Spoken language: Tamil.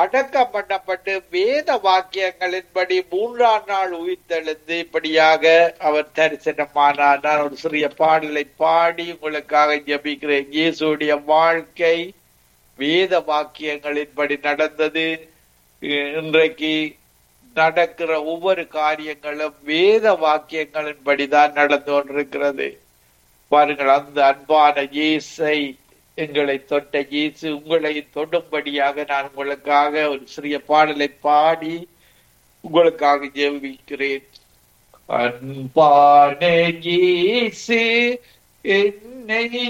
அடக்கம் பண்ணப்பட்டு வேத வாக்கியங்களின்படி மூன்றாம் நாள் உயிர்த்தெழுந்து இப்படியாக அவர் தரிசனமானார் நான் ஒரு சிறிய பாடலை பாடி உங்களுக்காக ஜெபிக்கிறேன் இயேசுடைய வாழ்க்கை வேத வாக்கியங்களின்படி நடந்தது இன்றைக்கு நடக்கிற ஒவ்வொரு காரியங்களும் வேத வாக்கியங்களின்படிதான் நடந்து கொண்டிருக்கிறது பாருங்கள் அந்த அன்பான இயேசை எங்களை தொட்ட இயேசு உங்களை தொடும்படியாக நான் உங்களுக்காக ஒரு சிறிய பாடலை பாடி உங்களுக்காக ஜெபிக்கிறேன் அன்பான இயேசு என்னை